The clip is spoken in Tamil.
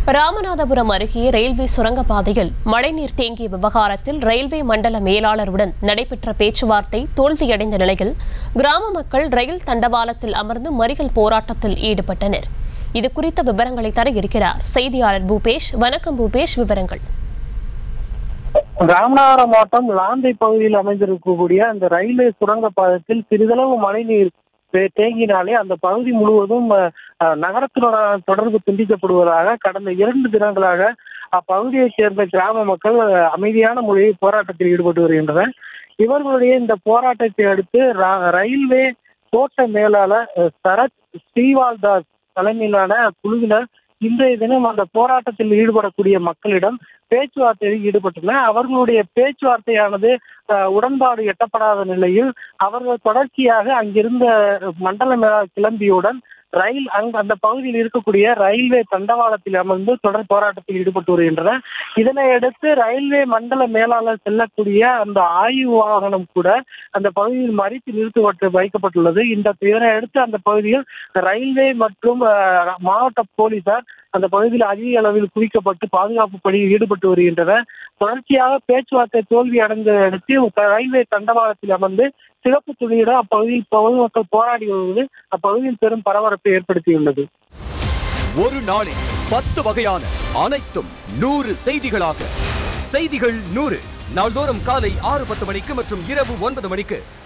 ராமநாதபுரம் அருகே ரயில்வே சுரங்கப்பாதையில் மழைநீர் தேங்கிய விவகாரத்தில் ரயில்வே மண்டல மேலாளருடன் நடைபெற்ற பேச்சுவார்த்தை தோல்வியடைந்த நிலையில் கிராம மக்கள் ரயில் தண்டவாளத்தில் அமர்ந்து மறியல் போராட்டத்தில் ஈடுபட்டனர் இது குறித்த விவரங்களை தர இருக்கிறார் செய்தியாளர் பூபேஷ் வணக்கம் பூபேஷ் விவரங்கள் ராமநாதபுரம் மாவட்டம் லாந்தை பகுதியில் அமைந்திருக்கக்கூடிய அந்த ரயில்வே சுரங்க பாதத்தில் சிறிதளவு மழைநீர் தே- தேங்கினாலே அந்த பகுதி முழுவதும் அஹ், நகரத்துடன் தொடர்பு துண்டிக்கப்படுவதாக கடந்த இரண்டு தினங்களாக அப்பகுதியைச் சேர்ந்த கிராம மக்கள் அஹ், அமைதியான முறையில் போராட்டத்தில் ஈடுபட்டு வருகின்றனர் இவர்களுடைய இந்த போராட்டத்தை அடுத்து ர- ரயில்வே கோட்ட மேலாளர் அஹ், சரத் ஸ்ரீவால்தாஸ் தலைமையிலான குழுவினர் இன்றைய தினம் அந்த போராட்டத்தில் ஈடுபடக்கூடிய மக்களிடம் பேச்சுவார்த்தையில் ஈடுபட்டுள்ளனர் அவர்களுடைய பேச்சுவார்த்தையானது அஹ், உடன்பாடு எட்டப்படாத நிலையில் அவர்கள் தொடர்ச்சியாக அங்கிருந்த மண்டல மேலாளர் கிளம்பியுடன் ரயில் அங்க அந்த பகுதியில் இருக்கக்கூடிய ரயில்வே தண்டவாளத்தில் அமர்ந்து தொடர் போராட்டத்தில் ஈடுபட்டு வருகின்றனர் இதனையடுத்து ரயில்வே மண்டல மேலாளர் செல்லக்கூடிய அந்த ஆய்வு வாகனம் கூட அந்த பகுதியில் மறித்து நிறுத்தப்பட்டு வைக்கப்பட்டுள்ளது இந்த இதனையடுத்து அந்த பகுதியில் ரயில்வே மற்றும் அஹ், மாவட்ட போலீசார் அந்த பகுதியில் அதிக அளவில் குவிக்கப்பட்டு பாதுகாப்பு பணியில் ஈடுபட்டு வருகின்றனர் தொடர்ச்சியாக பேச்சுவார்த்தை தோல்வி அடைந்ததை அடுத்து ரயில்வே தண்டவாளத்தில் அமர்ந்து சிவப்பு துணியுடன் அப்பகுதியில் பொதுமக்கள் போராடி வருவது அப்பகுதியில் பெரும் பரபரப்பை ஏற்படுத்தியுள்ளது ஒரு நாளில் பத்து வகையான அனைத்தும் நூறு செய்திகளாக செய்திகள் நூறு நாள்தோறும் காலை ஆறு பத்து மணிக்கு மற்றும் இரவு ஒன்பது மணிக்கு